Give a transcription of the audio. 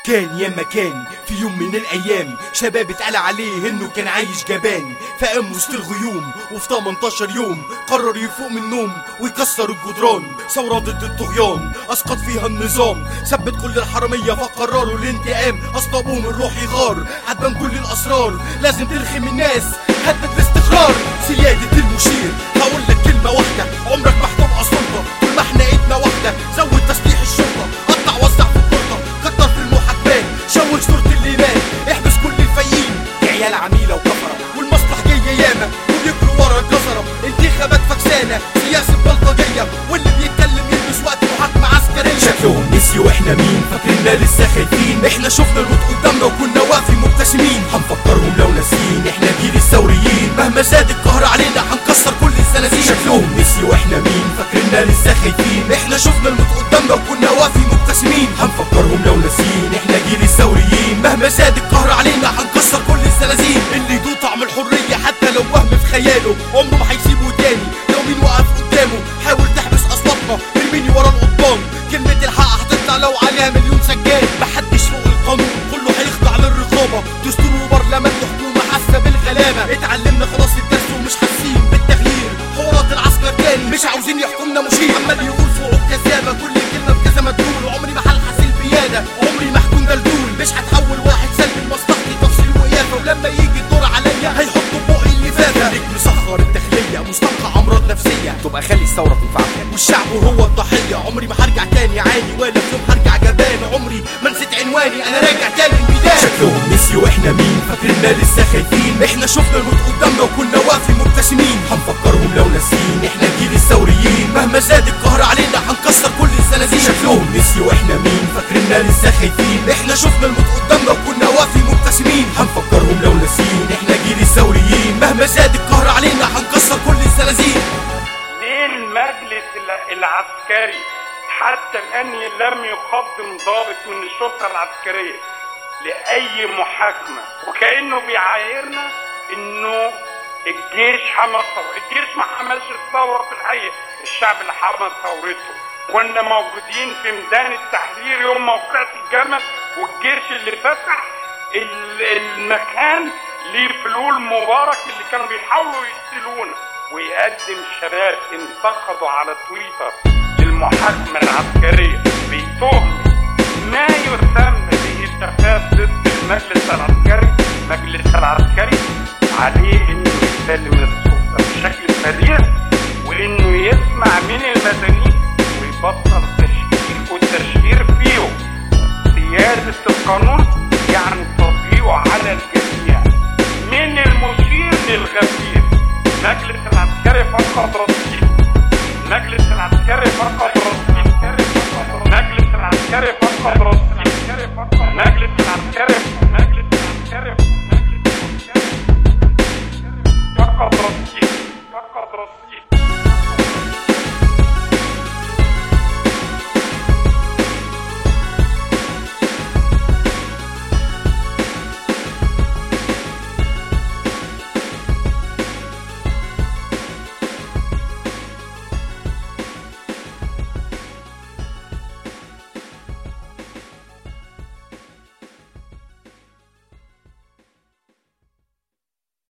كان يا مكان في يوم من الايام شباب اتقال عليه انه كان عايش جبان فقام وسط الغيوم وفي 18 يوم قرر يفوق من النوم ويكسر الجدران ثورة ضد الطغيان اسقط فيها النظام ثبت كل الحرامية فقرروا الانتقام اصطابوهم الروح يغار هتبان كل الاسرار لازم ترخم الناس هدد الاستقرار سيادة المشير هقول لك كلمة واحدة عمرك ما هتبقى سلطة طول ما احنا ايدنا واحدة زود تسليح الشرطة قطع وزع في التورته كتر في المحاكمات شوه صورة الايمان احبس كل الفايقين دي عيال عميلة وكفرة والمصلح جاية ياما وبيجروا ورا الجزرة انتخابات فكسانة سياسة بلطجية واللي بيتكلم يلبس وقت محاكمة عسكرية شكلهم نسيوا احنا مين فاكريننا لسه خايفين احنا شفنا الموت قدامنا وكنا واقفين مبتسمين هنفكرهم لو ناسيين احنا جيل الثوريين مهما زاد القهر علينا هنكسر كل الزنازين شكلهم نسيوا احنا مين فاكريننا لسه خايفين احنا شفنا الموت قدامنا وكنا واقفين مبتسمين هنفكرهم لو ناسيين احنا جيل الثوريين مهما زاد القهر علينا هنكسر كل الزنازين اللي يدوق طعم الحرية حتى لو وهم في خياله عمره ما هيسيبه تاني لو مين وقف قدامه حاول تحبس اصواتنا ارميني ورا القضبان كلمة الحق هتطلع لو عليها مليون سجاد محدش فوق القانون كله هيخضع للرقابة دستور وبرلمان وحكومة حاسة بالغلابة اتعلمنا خلاص الدرس ومش حاسين بالتغيير حوارات العسكر تاني مش عاوزين يحكمنا مشير عمال يقول فوق كذابة كل كلمة بكذا مدلول وعمري ما هلحس البيادة عمري ما هكون دلدول مش هتحول واحد سلبي لمصلحتي تفصيل وقيافة ولما يجي الدور عليا هيحطوا بقي اللي فاتة خليك مسخر الداخلية مستنقع امراض نفسية تبقى خلي الثوره تنفعك والشعب هو الضحية عمري ما هرجع تاني عاني ولا في يوم هرجع جبان عمري ما نسيت عنواني انا راجع تاني البداية شكلهم نسيوا احنا مين فاكريننا لسه خايفين احنا شفنا الموت قدامنا وكنا واقفين مبتسمين هنفكرهم لو ناسيين احنا جيل الثوريين مهما زاد القهر علينا هنكسر كل الزنازين شكلهم نسيوا احنا مين فاكريننا لسه خايفين احنا شفنا الموت قدامنا وكنا واقفين مبتسمين هنفكرهم لو ناسيين احنا جيل الثوريين مهما زاد القهر علينا هنكسر كل الزنازين ليه المجلس الع- العسكري حتى الآن لم يقدم ضابط من الشرطة العسكرية لأي محاكمة وكأنه بيعايرنا إنه الجيش حمل ثورة الجيش ما حملش الثورة في الحقيقة الشعب اللي حمل ثورته كنا موجودين في ميدان التحرير يوم موقعة الجمل والجيش اللي فتح ال- المكان لفلول مبارك اللي كانوا بيحاولوا يقتلونا ويقدم شباب انتقدوا على تويتر للمحاكمة العسكرية بتهم ما يسمى بهتافات ضد المجلس العسكري المجلس العسكري عليه انه يسلم السلطة بشكل سريع وانه يسمع من المدنيين ويبطل تشكيك والتشهير فيهم سيادة القانون يعني تطبيقه على الجميع من المشير للغفير مجلس العسكري فقط رصيد مجلس العسكري فقط رصيد مجلس العسكري فقط رصيد مجلس العسكري